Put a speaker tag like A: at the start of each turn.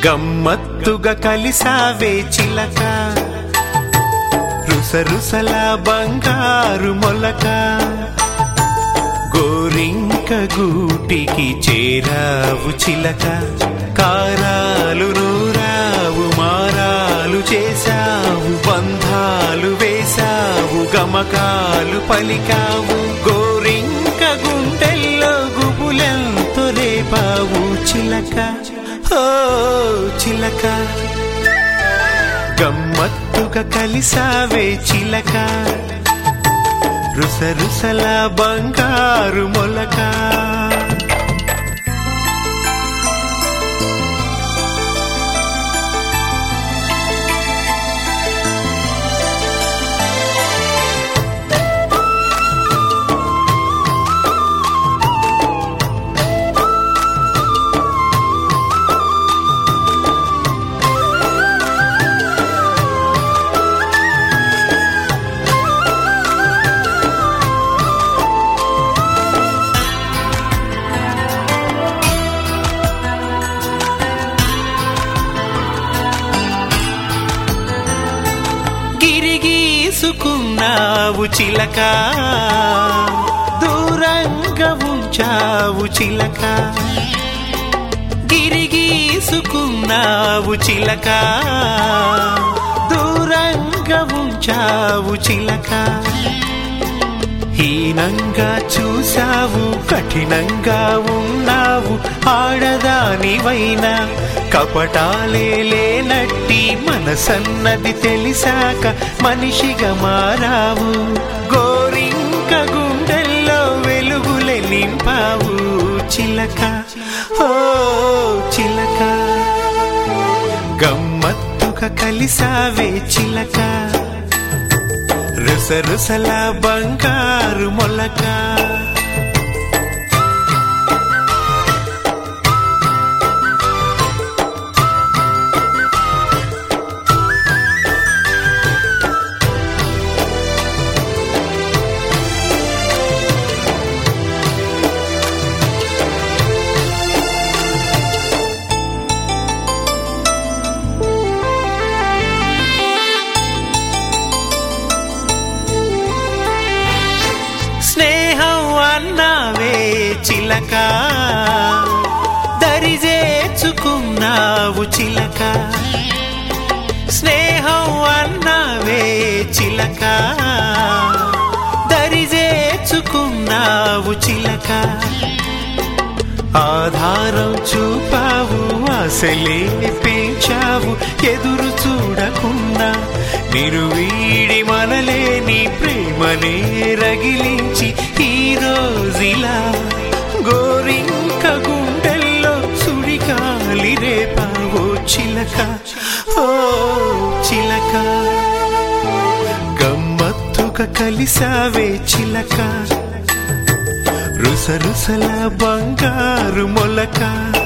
A: గమ్మత్తుగా కలిసావే చిలక రుసరుసల బంగారు మొలక గోరింక గూటికి చేరావు చిలక కారాలు నూరావు మారాలు చేశావు బంధాలు వేశావు గమకాలు పలికావు గోరింక గుండెల్లో గుబులెంతో రేపావు చిలక ఓ చిలక గమ్మత్తుగా కలిసావే చిలక రుసరుసల బంగారు మొలక గిరిగీసుకున్నావు చిలక దూరంగా ఉంచావు చిలక గిరిగీసుకున్నావు చిలక దూరంగా ఉంచావు చిలక హీనంగా చూసావు కఠినంగా ఉన్నావు ఆడదానివైనా కపటాలే లేనట్టి మనసన్నది తెలిసాక మనిషిగా మారావు గోరింక గుండెల్లో వెలుగులే నింపావు చిలక ఓ చిలక గమ్మత్తుగా కలిసావే చిలక రుసరుసల బంగారు మొలక స్నేహం అన్నావే చిలక దరిజేచుకున్నావు చిలక స్నేహం అన్నావే చిలక దరిజేచుకున్నావు చిలక ఆధారం చూపావు ఆశలే పెంచావు ఎదురు చూడకుండా నిరువీడి మనలేని ప్రేమనే రగిలించి ఈ రోజులా గోరింక గుండెల్లో సుడిగాలి రేపావో చిలక ఓ చిలక గమ్మత్తుగా కలిసావే చిలక రుసరుసల బంగారు మొలక